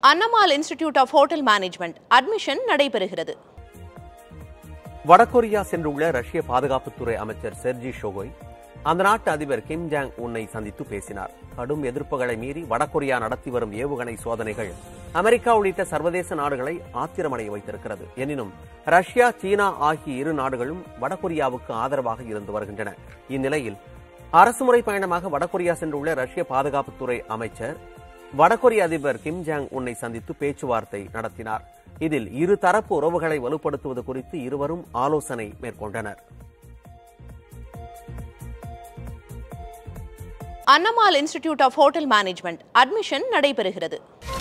அன்னமால் institute of hotel management admission நடைபெறுகிறது வடகொரியா சென்றுள்ள ரஷ்ய பாதுகாப்புத்துறை அமைச்சர் செர்ஜி ஷோகோய் அந்த நாட்டு அதிபர் கிம் ஜாங் உன்னை சந்தித்து பேசினார் கடும் எதிர்ப்புகளை மீறி வடகொரியா நடத்தி வரும் ஏவுகணை சோதனைகள் அமெரிக்கா உள்ளிட்ட சர்வதேச நாடுகளை ஆத்திரமடைய வைத்திருக்கிறது எனினும் ரஷ்யா சீனா ஆகிய இரு நாடுகளும் வடகொரியாவுக்கு ஆதரவாக இருந்து வருகின்றன இந்நிலையில் அரசுமுறை பயணமாக வடகொரியா சென்றுள்ள ரஷ்ய பாதுகாப்புத்துறை அமைச்சர் வடகொரிய அதிபர் கிம் ஜாங் உன்னை சந்தித்து பேச்சுவார்த்தை நடத்தினார் இதில் இரு தரப்பு உறவுகளை வலுப்படுத்துவது குறித்து இருவரும் ஆலோசனை மேற்கொண்டனர் Annamal institute of hotel management admission நடைபெறுகிறது